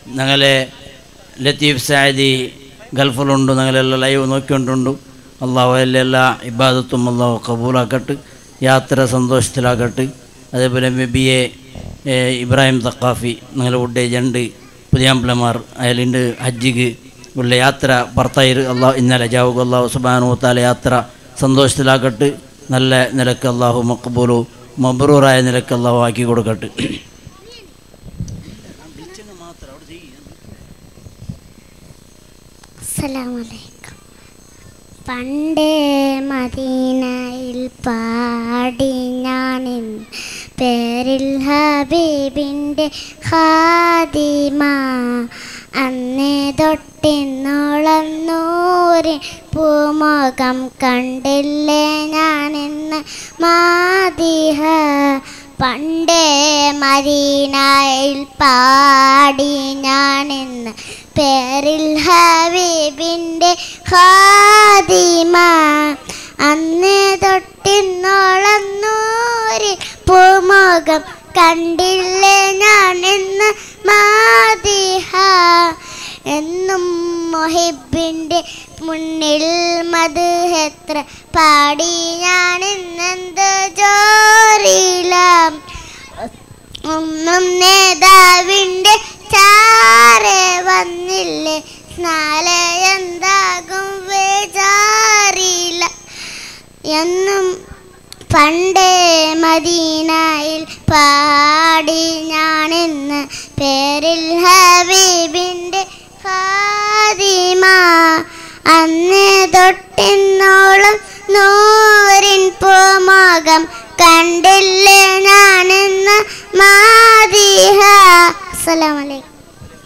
ഞങ്ങളെ ലത്തീഫ് സാദി ഗൾഫിലുണ്ട് ഞങ്ങളെല്ലാം ലൈവ് നോക്കിക്കൊണ്ടുണ്ട് അള്ളാഹു അതിലെ എല്ലാ ഇബാദത്തും അള്ളാഹു കബൂലാക്കട്ട് യാത്ര സന്തോഷത്തിലാക്കട്ട് അതേപോലെ ബി എ ഇബ്രാഹിം തക്കാഫി ഞങ്ങളുടെ ഉഡേജുണ്ട് പുതിയാമ്പിളമാർ അയാളുണ്ട് ഹജ്ജിക്ക് ഉള്ള യാത്ര ഭർത്തായിര് അള്ളാഹു ഇന്നലെ ജാവുക അള്ളാഹു സുബാനു താല യാത്ര സന്തോഷത്തിലാക്കട്ട് നല്ല നിലക്ക് അള്ളാഹു മക്ബൂലു മബ്രൂറായ നിലക്ക് അള്ളാഹു ആക്കി കൊടുക്കട്ടെ അസ്സലാമലൈക്കും പണ്ടേ മദീനയിൽ പാടി ഞാനിൻ പേരിൽ ഹബീബിൻ്റെ ഹാദിമ അന്നേ തൊട്ടിന്നോളം നൂറി പൂമുഖം കണ്ടില്ലേ ഞാനിന്ന് മാതിഹ പണ്ടേ മദീനയിൽ പാടി ഞാനിന്ന് പേരിൽ ഹബീബിൻ്റെ ഹാദിമ അന്ന് തൊട്ടിന്നോളം നൂരി പൂമുഖം കണ്ടില്ലേ ഞാൻ ഇന്ന് മാതിഹ എന്നും മൊഹിബിൻ്റെ മുന്നിൽ മത് എത്ര പാടി ഞാൻ ഇന്നെന്ത് ജോറിയിലാം ഒന്നും നേതാവിൻ്റെ ചാരെ വന്നില്ലേ നാളെ എന്താകും വേജാറിയില്ല എന്നും പണ്ടേ മദീനയിൽ പാടി ഞാനിന്ന് പേരിൽ ഹബീബിൻ്റെ ഹാദിമ അന്ന് തൊട്ടിന്നോളം നൂറിൻ പൂമുഖം കണ്ടില്ലേ ഞാനിന്ന് മാതിഹ അസ്സലാമലൈക്കും